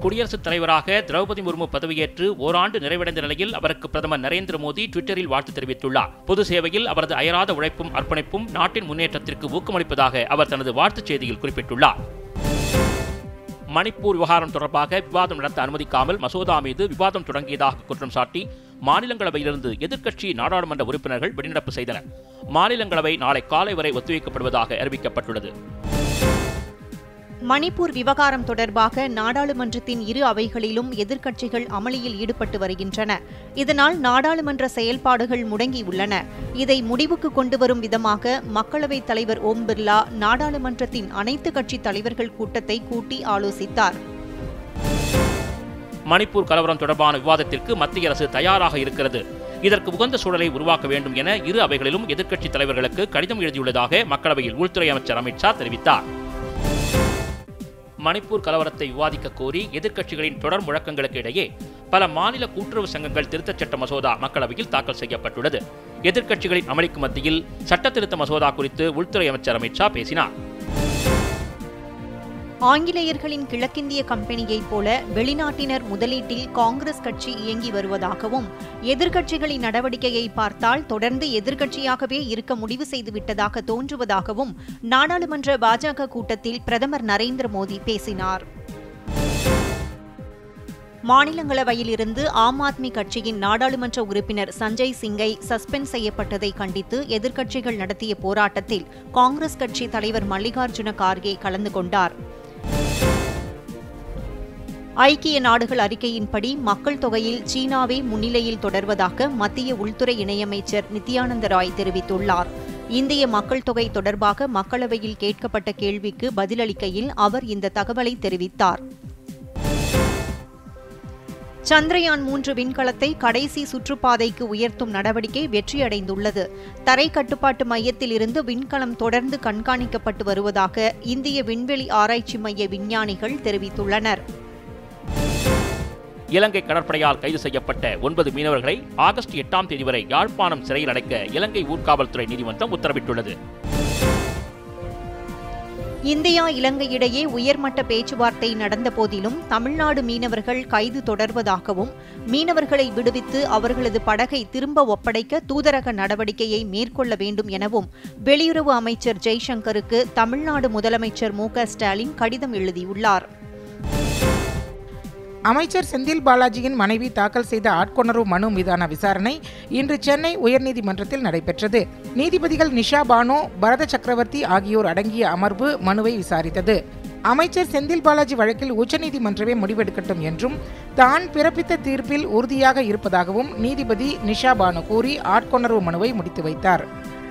குடியரசுத் தலைவராக திரௌபதி முர்மு பதவியேற்று ஓராண்டு நிறைவடைந்த நிலையில் அவருக்கு பிரதமர் நரேந்திர மோடி ட்விட்டரில் வாழ்த்து தெரிவித்துள்ளார் பொது சேவையில் அவரது அயராத உழைப்பும் அர்ப்பணிப்பும் நாட்டின் முன்னேற்றத்திற்கு ஊக்கமளிப்பதாக அவர் தனது வாழ்த்துச் செய்தியில் குறிப்பிட்டுள்ளார் மணிப்பூர் விவகாரம் தொடர்பாக விவாதம் நடத்த அனுமதிக்காமல் மசோதா மீது விவாதம் தொடங்கியதாக குற்றம் சாட்டி மாநிலங்களவையிலிருந்து எதிர்க்கட்சி நாடாளுமன்ற உறுப்பினர்கள் வெளிநடப்பு செய்தனர் மாநிலங்களவை நாளை காலை வரை ஒத்திவைக்கப்படுவதாக அறிவிக்கப்பட்டுள்ளது மணிப்பூர் விவகாரம் தொடர்பாக நாடாளுமன்றத்தின் இரு அவைகளிலும் எதிர்க்கட்சிகள் அமளியில் ஈடுபட்டு வருகின்றன இதனால் நாடாளுமன்ற செயல்பாடுகள் முடங்கியுள்ளன இதை முடிவுக்கு கொண்டுவரும் விதமாக மக்களவைத் தலைவர் ஓம் பிர்லா நாடாளுமன்றத்தின் அனைத்து கட்சி தலைவர்கள் கூட்டத்தை கூட்டி ஆலோசித்தார் மணிப்பூர் கலவரம் தொடர்பான விவாதத்திற்கு மத்திய அரசு தயாராக இருக்கிறது இதற்கு உகந்த சூழலை உருவாக்க வேண்டும் என இரு அவைகளிலும் எதிர்க்கட்சித் தலைவர்களுக்கு கடிதம் எழுதியுள்ளதாக மக்களவையில் உள்துறை அமைச்சர் அமித் ஷா தெரிவித்தார் மணிப்பூர் கலவரத்தை விவாதிக்க கோரி எதிர்க்கட்சிகளின் தொடர் முழக்கங்களுக்கு இடையே பல மாநில கூட்டுறவு சங்கங்கள் திருத்தச் சட்ட மசோதா மக்களவையில் தாக்கல் செய்யப்பட்டுள்ளது எதிர்க்கட்சிகளின் அமளிக்கு மத்தியில் சட்ட திருத்த மசோதா குறித்து உள்துறை அமைச்சர் அமித் ஷா பேசினார் ஆங்கிலேயர்களின் கிழக்கிந்திய கம்பெனியைப் போல வெளிநாட்டினர் முதலீட்டில் காங்கிரஸ் கட்சி இயங்கி வருவதாகவும் எதிர்க்கட்சிகளின் நடவடிக்கையை பார்த்தால் தொடர்ந்து எதிர்க்கட்சியாகவே இருக்க முடிவு செய்துவிட்டதாக தோன்றுவதாகவும் நாடாளுமன்ற பாஜக கூட்டத்தில் பிரதமர் நரேந்திர மோடி பேசினார் மாநிலங்களவையிலிருந்து ஆம் ஆத்மி கட்சியின் நாடாளுமன்ற உறுப்பினர் சஞ்சய் சிங்கை சஸ்பெண்ட் செய்யப்பட்டதை கண்டித்து எதிர்க்கட்சிகள் நடத்திய போராட்டத்தில் காங்கிரஸ் கட்சி தலைவர் மல்லிகார்ஜுன கார்கே கலந்து கொண்டார் ஐக்கிய நாடுகள் அறிக்கையின்படி மக்கள் தொகையில் சீனாவே முன்னிலையில் தொடர்வதாக மத்திய உள்துறை இணையமைச்சர் நித்யானந்த ராய் தெரிவித்துள்ளார் இந்திய மக்கள் தொகை தொடர்பாக மக்களவையில் கேட்கப்பட்ட கேள்விக்கு பதிலளிக்கையில் அவர் இந்த தகவலை தெரிவித்தார் சந்திரயான் மூன்று விண்கலத்தை கடைசி சுற்றுப்பாதைக்கு உயர்த்தும் நடவடிக்கை வெற்றியடைந்துள்ளது தரை கட்டுப்பாட்டு மையத்தில் இருந்து விண்கலம் தொடர்ந்து கண்காணிக்கப்பட்டு வருவதாக இந்திய விண்வெளி ஆராய்ச்சி மைய விஞ்ஞானிகள் தெரிவித்துள்ளனர் இலங்கை கடற்படையால் கைது செய்யப்பட்ட ஒன்பது மீனவர்களை ஆகஸ்ட் எட்டாம் தேதி வரை யாழ்ப்பாணம் சிறையில் அடைக்க இலங்கை ஊர்காவல்துறை நீதிமன்றம் உத்தரவிட்டுள்ளது இந்தியா இலங்கை இடையே உயர்மட்ட பேச்சுவார்த்தை நடந்த போதிலும் தமிழ்நாடு மீனவர்கள் கைது தொடர்வதாகவும் மீனவர்களை விடுவித்து அவர்களது படகை திரும்ப ஒப்படைக்க தூதரக நடவடிக்கையை மேற்கொள்ள வேண்டும் எனவும் வெளியுறவு அமைச்சர் ஜெய்சங்கருக்கு தமிழ்நாடு முதலமைச்சர் மு க ஸ்டாலின் கடிதம் எழுதியுள்ளார் அமைச்சர் செந்தில் பாலாஜியின் மனைவி தாக்கல் செய்த ஆட்கொணர்வு மனு மீதான விசாரணை இன்று சென்னை உயர்நீதிமன்றத்தில் நடைபெற்றது நீதிபதிகள் நிஷா பானு பரத சக்கரவர்த்தி ஆகியோர் அடங்கிய அமர்வு மனுவை விசாரித்தது அமைச்சர் செந்தில் பாலாஜி வழக்கில் உச்சநீதிமன்றமே முடிவெடுக்கட்டும் என்றும் தான் பிறப்பித்த தீர்ப்பில் உறுதியாக இருப்பதாகவும் நீதிபதி நிஷா பானு கூறி ஆட்கொணர்வு மனுவை முடித்து வைத்தார்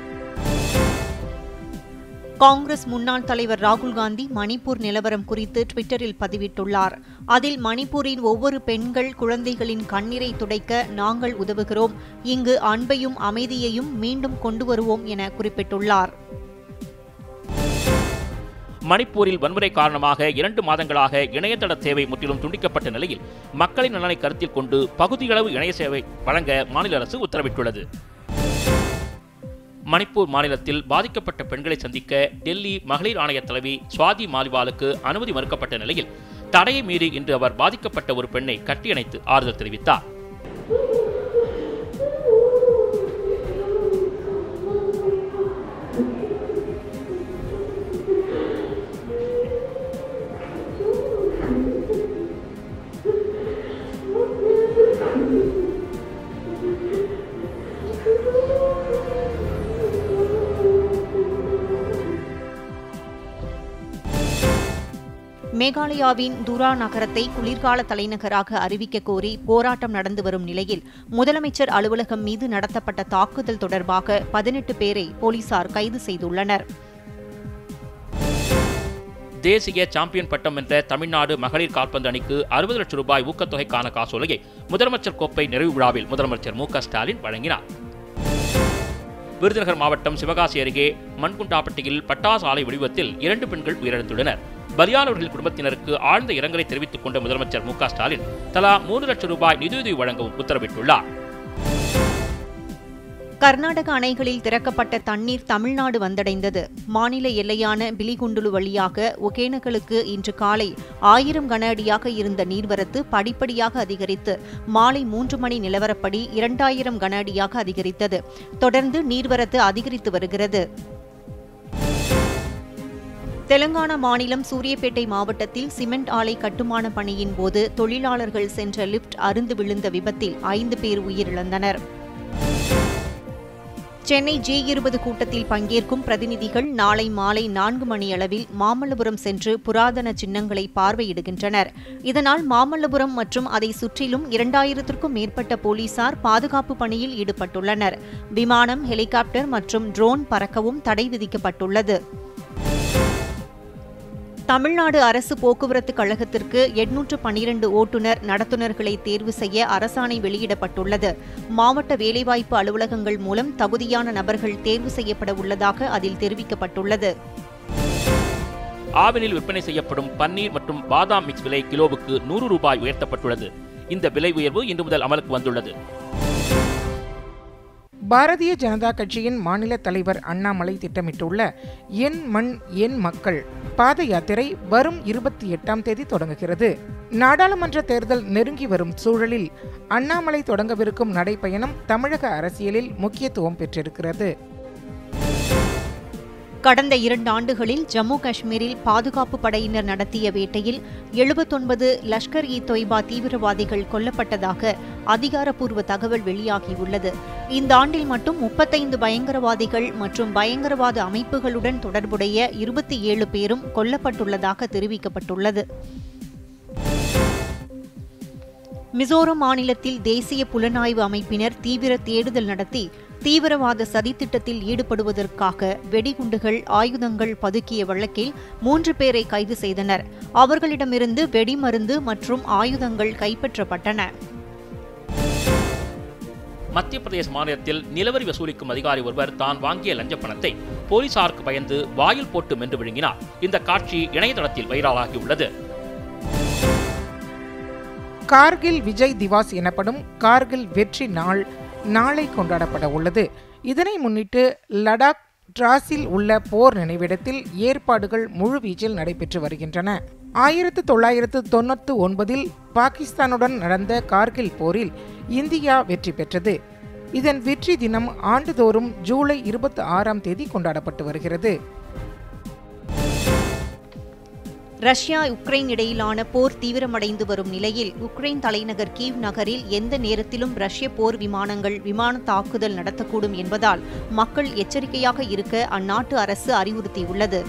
காங்கிரஸ் முன்னாள் தலைவர் ராகுல் காந்தி மணிப்பூர் நிலவரம் குறித்து ட்விட்டரில் பதிவிட்டுள்ளார் அதில் மணிப்பூரின் ஒவ்வொரு பெண்கள் குழந்தைகளின் கண்ணீரை துடைக்க நாங்கள் உதவுகிறோம் இங்கு அன்பையும் அமைதியையும் மீண்டும் கொண்டு வருவோம் என குறிப்பிட்டுள்ளார் மணிப்பூரில் வன்முறை காரணமாக இரண்டு மாதங்களாக இணையதள சேவை முற்றிலும் துண்டிக்கப்பட்ட நிலையில் மக்களின் நலனை கருத்தில் கொண்டு பகுதியளவு இணைய சேவை வழங்க மாநில அரசு உத்தரவிட்டுள்ளது மணிப்பூர் மாநிலத்தில் பாதிக்கப்பட்ட பெண்களை சந்திக்க டெல்லி மகளிர் ஆணைய தலைவி சுவாதி மாலிவாலுக்கு அனுமதி மறுக்கப்பட்ட நிலையில் தடையை மீறி இன்று அவர் பாதிக்கப்பட்ட ஒரு பெண்ணை கட்டியணைத்து ஆறுதல் தெரிவித்தார் மேகாலயாவின் துரா நகரத்தை குளிர்கால தலைநகராக அறிவிக்க கோரி போராட்டம் நடந்து வரும் நிலையில் முதலமைச்சர் அலுவலகம் மீது நடத்தப்பட்ட தாக்குதல் தொடர்பாக பதினெட்டு பேரை போலீசார் கைது செய்துள்ளனர் தேசிய சாம்பியன் பட்டம் வென்ற தமிழ்நாடு மகளிர் கால்பந்து அணிக்கு அறுபது லட்சம் ரூபாய் ஊக்கத்தொகைக்கான காசோலையை முதலமைச்சர் கோப்பை நிறைவு விழாவில் முதலமைச்சர் மு க ஸ்டாலின் வழங்கினார் விருதுநகர் மாவட்டம் சிவகாசி அருகே மண்குண்டாப்பட்டியில் பட்டாசு ஆலை வடிவத்தில் இரண்டு பெண்கள் உயிரிழந்துள்ளனர் பலியானவர்கள் குடும்பத்தினருக்கு ஆழ்ந்த இரங்கலை தெரிவித்துக் கொண்ட முதலமைச்சர் மு க ஸ்டாலின் தலா மூன்று லட்சம் ரூபாய் நிதியுதவி வழங்கவும் உத்தரவிட்டுள்ளார் கர்நாடக அணைகளில் திறக்கப்பட்ட தண்ணீர் தமிழ்நாடு வந்தடைந்தது மாநில எல்லையான பிலிகுண்டுலு வழியாக ஒகேனக்கலுக்கு இன்று காலை ஆயிரம் கன அடியாக இருந்த நீர்வரத்து படிப்படியாக அதிகரித்து மாலை மூன்று மணி நிலவரப்படி இரண்டாயிரம் கன அடியாக அதிகரித்தது தொடர்ந்து நீர்வரத்து அதிகரித்து வருகிறது தெலங்கானா மாநிலம் சூரியப்பேட்டை மாவட்டத்தில் சிமெண்ட் ஆலை கட்டுமான பணியின் போது தொழிலாளர்கள் சென்ற லிப்ட் அருந்து விழுந்த விபத்தில் ஐந்து பேர் உயிரிழந்தனர் சென்னை ஜே இருபது கூட்டத்தில் பங்கேற்கும் பிரதிநிதிகள் நாளை மாலை நான்கு மணியளவில் மாமல்லபுரம் சென்று புராதன சின்னங்களை பார்வையிடுகின்றனர் இதனால் மாமல்லபுரம் மற்றும் அதை சுற்றிலும் இரண்டாயிரத்திற்கும் மேற்பட்ட போலீசார் பாதுகாப்பு பணியில் ஈடுபட்டுள்ளனர் விமானம் ஹெலிகாப்டர் மற்றும் ட்ரோன் பறக்கவும் தடை விதிக்கப்பட்டுள்ளது தமிழ்நாடு அரசு போக்குவரத்து கழகத்திற்கு எண்ணூற்று பனிரண்டு ஓட்டுநர் நடத்துனர்களை தேர்வு செய்ய அரசாணை வெளியிடப்பட்டுள்ளது மாவட்ட வேலைவாய்ப்பு அலுவலகங்கள் மூலம் தகுதியான நபர்கள் தேர்வு செய்யப்பட உள்ளதாக அதில் தெரிவிக்கப்பட்டுள்ளது ஆவினில் விற்பனை செய்யப்படும் பன்னீர் மற்றும் பாதாம் மிக்ஸ் விலை கிலோவுக்கு நூறு ரூபாய் உயர்த்தப்பட்டுள்ளது இந்த விலை உயர்வு இன்று முதல் அமலுக்கு வந்துள்ளது பாரதிய ஜனதா கட்சியின் மாநில தலைவர் அண்ணாமலை திட்டமிட்டுள்ள என் மண் என் மக்கள் பாத யாத்திரை வரும் இருபத்தி எட்டாம் தேதி தொடங்குகிறது நாடாளுமன்ற தேர்தல் நெருங்கி வரும் சூழலில் அண்ணாமலை தொடங்கவிருக்கும் நடைப்பயணம் தமிழக அரசியலில் முக்கியத்துவம் பெற்றிருக்கிறது கடந்த இரண்டு ஆண்டுகளில் ஜம்மு காஷ்மீரில் பாதுகாப்பு படையினர் நடத்திய வேட்டையில் எழுபத்தொன்பது லஷ்கர் இ தொய்பா தீவிரவாதிகள் கொல்லப்பட்டதாக அதிகாரப்பூர்வ தகவல் வெளியாகியுள்ளது இந்த ஆண்டில் மட்டும் முப்பத்தைந்து பயங்கரவாதிகள் மற்றும் பயங்கரவாத அமைப்புகளுடன் தொடர்புடைய இருபத்தி ஏழு பேரும் கொல்லப்பட்டுள்ளதாக தெரிவிக்கப்பட்டுள்ளது மிசோரம் மாநிலத்தில் தேசிய புலனாய்வு அமைப்பினர் தீவிர தேடுதல் நடத்தி தீவிரவாத சதித்திட்டத்தில் ஈடுபடுவதற்காக வெடிகுண்டுகள் ஆயுதங்கள் பதுக்கிய வழக்கில் மூன்று பேரை கைது செய்தனர் அவர்களிடமிருந்து வெடிமருந்து மற்றும் ஆயுதங்கள் கைப்பற்றப்பட்டன மத்திய பிரதேச மாநிலத்தில் நிலவரி வசூலிக்கும் அதிகாரி ஒருவர் தான் வாங்கிய லஞ்ச பணத்தை போலீசாருக்கு பயந்து வாயில் போட்டு மென்று விழுங்கினார் இந்த காட்சி இணையதளத்தில் வைரலாகியுள்ளது கார்கில் விஜய் திவாஸ் எனப்படும் கார்கில் வெற்றி நாள் நாளை கொண்டாடப்பட உள்ளது இதனை முன்னிட்டு லடாக் டிராஸில் உள்ள போர் நினைவிடத்தில் ஏற்பாடுகள் முழுவீச்சில் நடைபெற்று வருகின்றன ஆயிரத்து தொள்ளாயிரத்து தொண்ணூற்று ஒன்பதில் பாகிஸ்தானுடன் நடந்த கார்கில் போரில் இந்தியா வெற்றி பெற்றது இதன் வெற்றி தினம் ஆண்டுதோறும் ஜூலை இருபத்தி ஆறாம் தேதி கொண்டாடப்பட்டு வருகிறது ரஷ்யா உக்ரைன் இடையிலான போர் தீவிரமடைந்து வரும் நிலையில் உக்ரைன் தலைநகர் கீவ் நகரில் எந்த நேரத்திலும் ரஷ்ய போர் விமானங்கள் விமான தாக்குதல் நடத்தக்கூடும் என்பதால் மக்கள் எச்சரிக்கையாக இருக்க அந்நாட்டு அரசு அறிவுறுத்தியுள்ளது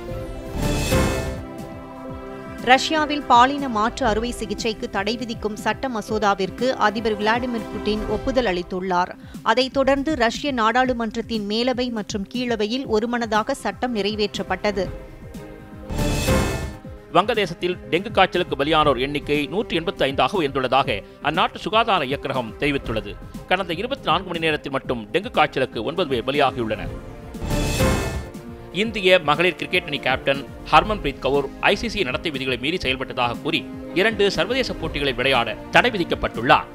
ரஷ்யாவில் பாலின மாற்று அறுவை சிகிச்சைக்கு தடை விதிக்கும் சட்ட மசோதாவிற்கு அதிபர் விளாடிமிர் புட்டின் ஒப்புதல் அளித்துள்ளார் அதைத் தொடர்ந்து ரஷ்ய நாடாளுமன்றத்தின் மேலவை மற்றும் கீழவையில் ஒருமனதாக சட்டம் நிறைவேற்றப்பட்டது வங்கதேசத்தில் டெங்கு காய்ச்சலுக்கு பலியானோர் எண்ணிக்கை நூற்றி எண்பத்தி ஐந்தாக உயர்ந்துள்ளதாக அந்நாட்டு சுகாதார இயக்ககம் தெரிவித்துள்ளது கடந்த இருபத்தி நான்கு மணி நேரத்தில் மட்டும் டெங்கு காய்ச்சலுக்கு ஒன்பது பேர் பலியாகியுள்ளனர் இந்திய மகளிர் கிரிக்கெட் அணி கேப்டன் ஹர்மன்பிரீத் கவுர் ஐசிசி நடத்தை விதிகளை மீறி செயல்பட்டதாக கூறி இரண்டு சர்வதேச போட்டிகளில் விளையாட தடை விதிக்கப்பட்டுள்ளார்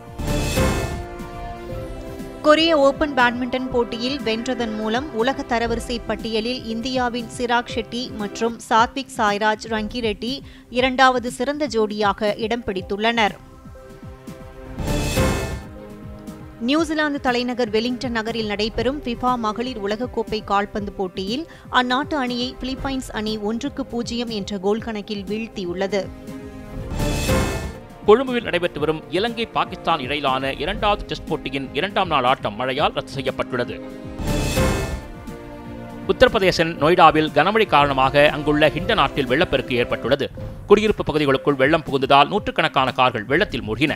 கொரிய ஓபன் பேட்மிண்டன் போட்டியில் வென்றதன் மூலம் உலக தரவரிசை பட்டியலில் இந்தியாவின் சிராக் ஷெட்டி மற்றும் சாத்விக் சாய்ராஜ் ரங்கிரெட்டி இரண்டாவது சிறந்த ஜோடியாக இடம் பிடித்துள்ளனர் நியூசிலாந்து தலைநகர் வெலிங்டன் நகரில் நடைபெறும் ஃபிஃபா மகளிர் உலகக்கோப்பை கால்பந்து போட்டியில் அந்நாட்டு அணியை பிலிப்பைன்ஸ் அணி ஒன்றுக்கு பூஜ்ஜியம் என்ற கோல் கணக்கில் வீழ்த்தியுள்ளது கொழும்புவில் நடைபெற்று வரும் இலங்கை பாகிஸ்தான் இடையிலான இரண்டாவது டெஸ்ட் போட்டியின் இரண்டாம் நாள் ஆட்டம் மழையால் ரத்து செய்யப்பட்டுள்ளது உத்தரப்பிரதேசன் நொய்டாவில் கனமழை காரணமாக அங்குள்ள ஹிண்டன் ஆற்றில் வெள்ளப்பெருக்கு ஏற்பட்டுள்ளது குடியிருப்பு பகுதிகளுக்குள் வெள்ளம் புகுந்ததால் நூற்றுக்கணக்கான கார்கள் வெள்ளத்தில் மூழ்கின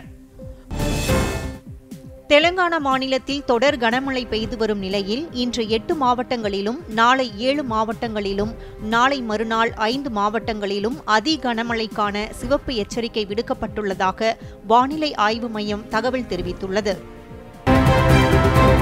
தெலங்கானா மாநிலத்தில் தொடர் கனமழை பெய்து வரும் நிலையில் இன்று எட்டு மாவட்டங்களிலும் நாளை ஏழு மாவட்டங்களிலும் நாளை மறுநாள் ஐந்து மாவட்டங்களிலும் அதி கனமழைக்கான சிவப்பு எச்சரிக்கை விடுக்கப்பட்டுள்ளதாக வானிலை ஆய்வு மையம் தகவல் தெரிவித்துள்ளது